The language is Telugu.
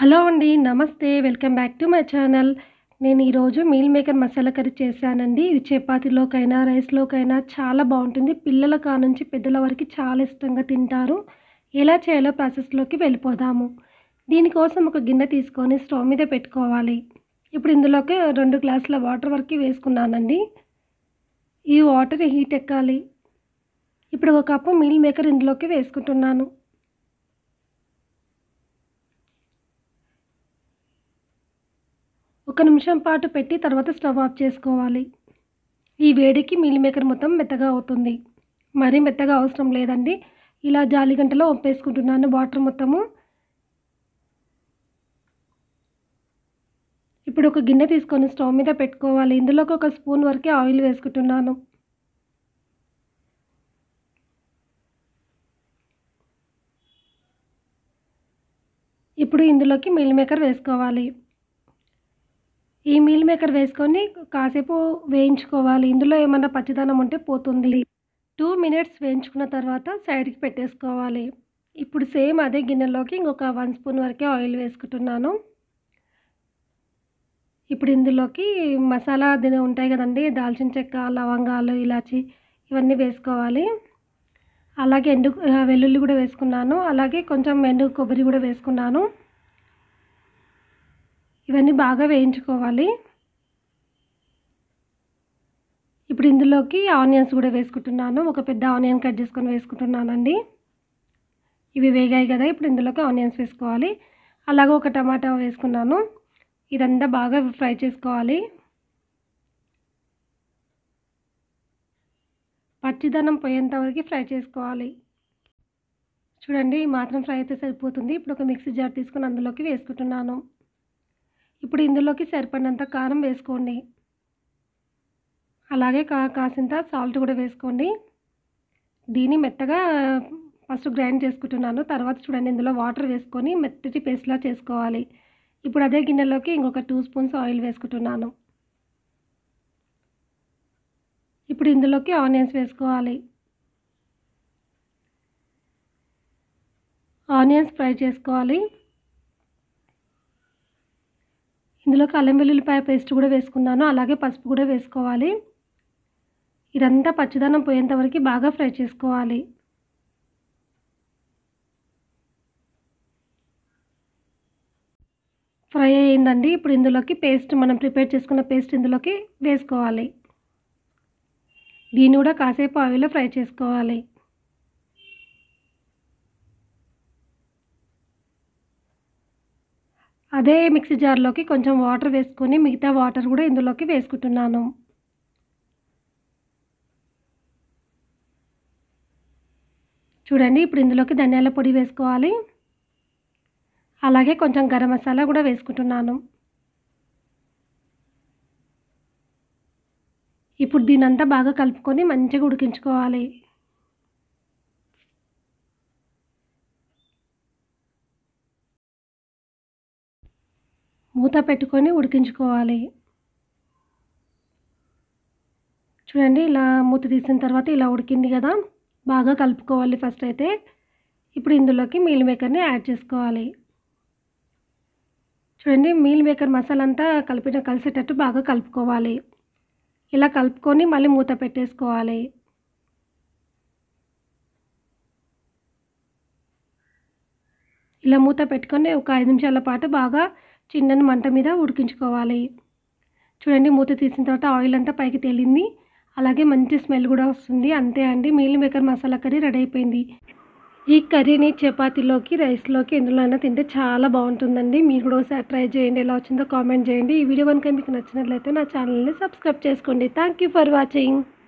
హలో అండి నమస్తే welcome back to my channel నేను ఈరోజు మీల్ మేకర్ మసాలా కర్రీ చేశానండి ఇది చపాతీలోకైనా రైస్లోకైనా చాలా బాగుంటుంది పిల్లల కానుంచి పెద్దల వరకు చాలా ఇష్టంగా తింటారు ఎలా చేయాలో ప్రాసెస్లోకి వెళ్ళిపోదాము దీనికోసం ఒక గిన్నె తీసుకొని స్టవ్ మీద పెట్టుకోవాలి ఇప్పుడు ఇందులోకి రెండు గ్లాసుల వాటర్ వరకు వేసుకున్నానండి ఈ వాటర్ హీట్ ఎక్కాలి ఇప్పుడు ఒక కప్పు మీల్ మేకర్ ఇందులోకి వేసుకుంటున్నాను ఒక నిమిషం పాటు పెట్టి తర్వాత స్టవ్ ఆఫ్ చేసుకోవాలి ఈ వేడికి మీల్ మేకర్ మొత్తం మెత్తగా అవుతుంది మరీ మెత్తగా అవసరం లేదండి ఇలా జాలి గంటలో వంపేసుకుంటున్నాను వాటర్ మొత్తము ఇప్పుడు ఒక గిన్నె తీసుకొని స్టవ్ మీద పెట్టుకోవాలి ఇందులోకి ఒక స్పూన్ వరకే ఆయిల్ వేసుకుంటున్నాను ఇప్పుడు ఇందులోకి మీల్ మేకర్ వేసుకోవాలి ఈ మీల్ మేకర్ వేసుకొని కాసేపు వేయించుకోవాలి ఇందులో ఏమన్నా పచ్చిదనం ఉంటే పోతుంది టూ మినిట్స్ వేయించుకున్న తర్వాత సైడ్కి పెట్టేసుకోవాలి ఇప్పుడు సేమ్ అదే గిన్నెలోకి ఇంకొక వన్ స్పూన్ వరకే ఆయిల్ వేసుకుంటున్నాను ఇప్పుడు ఇందులోకి మసాలా దిన ఉంటాయి కదండి దాల్చిన చెక్క లవంగాలు ఇలాచి ఇవన్నీ వేసుకోవాలి అలాగే ఎండు వెల్లుల్లి కూడా వేసుకున్నాను అలాగే కొంచెం ఎండు కొబ్బరి కూడా వేసుకున్నాను ఇవన్నీ బాగా వేయించుకోవాలి ఇప్పుడు ఇందులోకి ఆనియన్స్ కూడా వేసుకుంటున్నాను ఒక పెద్ద ఆనియన్ కట్ చేసుకొని వేసుకుంటున్నానండి ఇవి వేగాయి కదా ఇప్పుడు ఇందులోకి ఆనియన్స్ వేసుకోవాలి అలాగే ఒక టమాటా వేసుకున్నాను ఇదంతా బాగా ఫ్రై చేసుకోవాలి పచ్చిదనం పోయేంత వరకు ఫ్రై చేసుకోవాలి చూడండి ఈ మాత్రం ఫ్రై అయితే సరిపోతుంది ఇప్పుడు ఒక మిక్సీ జార్ తీసుకొని అందులోకి వేసుకుంటున్నాను ఇప్పుడు ఇందులోకి సరిపడినంత కారం వేసుకోండి అలాగే కా కాసింత సాల్ట్ కూడా వేసుకోండి దీన్ని మెత్తగా ఫస్ట్ గ్రైండ్ చేసుకుంటున్నాను తర్వాత చూడండి ఇందులో వాటర్ వేసుకొని మెత్తటి పేస్ట్లా చేసుకోవాలి ఇప్పుడు అదే గిన్నెలోకి ఇంకొక టూ స్పూన్స్ ఆయిల్ వేసుకుంటున్నాను ఇప్పుడు ఇందులోకి ఆనియన్స్ వేసుకోవాలి ఆనియన్స్ ఫ్రై చేసుకోవాలి ఇందులోకి అల్లం వెల్లుల్లిపాయ పేస్ట్ కూడా వేసుకున్నాను అలాగే పసుపు కూడా వేసుకోవాలి ఇదంతా పచ్చిదనం పోయేంత వరకు బాగా ఫ్రై చేసుకోవాలి ఫ్రై అయ్యిందండి ఇప్పుడు ఇందులోకి పేస్ట్ మనం ప్రిపేర్ చేసుకున్న పేస్ట్ ఇందులోకి వేసుకోవాలి దీన్ని కూడా కాసేపు ఆయిల్లో ఫ్రై చేసుకోవాలి అదే మిక్సీ జార్లోకి కొంచెం వాటర్ వేసుకొని మిగతా వాటర్ కూడా ఇందులోకి వేసుకుంటున్నాను చూడండి ఇప్పుడు ఇందులోకి ధనియాల పొడి వేసుకోవాలి అలాగే కొంచెం గరం మసాలా కూడా వేసుకుంటున్నాను ఇప్పుడు దీనంతా బాగా కలుపుకొని మంచిగా ఉడికించుకోవాలి మూత పెట్టుకొని ఉడికించుకోవాలి చూడండి ఇలా మూత తీసిన తర్వాత ఇలా ఉడికింది కదా బాగా కలుపుకోవాలి ఫస్ట్ అయితే ఇప్పుడు ఇందులోకి మీల్ మేకర్ని యాడ్ చేసుకోవాలి చూడండి మీల్ మేకర్ మసాలా అంతా కలిపిన కలిసేటట్టు బాగా కలుపుకోవాలి ఇలా కలుపుకొని మళ్ళీ మూత పెట్టేసుకోవాలి ఇలా మూత పెట్టుకొని ఒక ఐదు నిమిషాల పాటు బాగా చిన్నని మంట మీద ఉడికించుకోవాలి చూడండి మూత తీసిన తర్వాత ఆయిల్ అంతా పైకి తేలింది అలాగే మంచి స్మెల్ కూడా వస్తుంది అంతే అండి meal maker masala curry ready అయిపోయింది ఈ కర్రీని చపాతీలోకి రైస్లోకి ఎందులోనైనా తింటే చాలా బాగుంటుందండి మీరు కూడా ఒకసారి ట్రై చేయండి ఎలా వచ్చిందో కామెంట్ చేయండి ఈ వీడియో కనుక మీకు నచ్చినట్లయితే నా ఛానల్ని సబ్స్క్రైబ్ చేసుకోండి థ్యాంక్ యూ ఫర్ వాచింగ్